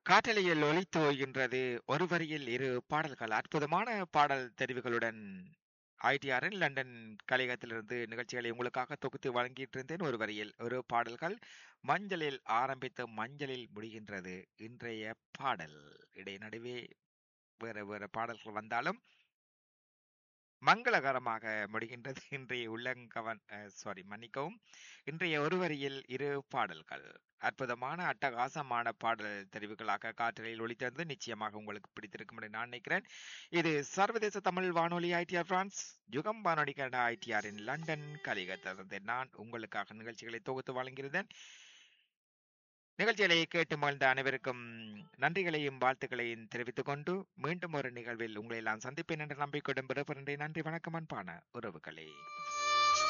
காற்றலையில் ஒலித்து ஓய்கின்றது ஒரு வரியில் இரு பாடல்கள் அற்புதமான பாடல் தெரிவுகளுடன் ஐடிஆரின் லண்டன் கலையகத்திலிருந்து நிகழ்ச்சிகளை உங்களுக்காக தொகுத்து வழங்கிட்டு இருந்தேன் ஒரு வரியில் ஒரு பாடல்கள் மஞ்சளில் ஆரம்பித்து மஞ்சளில் முடிகின்றது இன்றைய பாடல் இடை நடுவே வேற வேற பாடல்கள் வந்தாலும் மங்களகரமாக முடிகின்றது இன்றைய உள்ளங்கவன் சாரி மன்னிக்கவும் இன்றைய ஒரு வரியில் இரு பாடல்கள் அற்புதமான அட்டகாசமான பாடல் தெரிவுகளாக காற்றலில் ஒளித்தந்து நிச்சயமாக உங்களுக்கு பிடித்திருக்கும் என்று நான் நினைக்கிறேன் இது சர்வதேச தமிழ் வானொலி ஐடிஆர் பிரான்ஸ் யுகம் வானொலி கனடா ஐடிஆரின் லண்டன் கலிகத்திலிருந்து நான் உங்களுக்காக நிகழ்ச்சிகளை தொகுத்து வழங்கியிருந்தேன் நிகழ்ச்சிகளை கேட்டு மகிழ்ந்த அனைவருக்கும் நன்றிகளையும் வாழ்த்துக்களையும் தெரிவித்துக் கொண்டு மீண்டும் ஒரு நிகழ்வில் உங்களை எல்லாம் சந்திப்பேன் என்ற நம்பிக்கையுடன் பிறப்பின்றி நன்றி வணக்கம் அன்பான உறவுகளே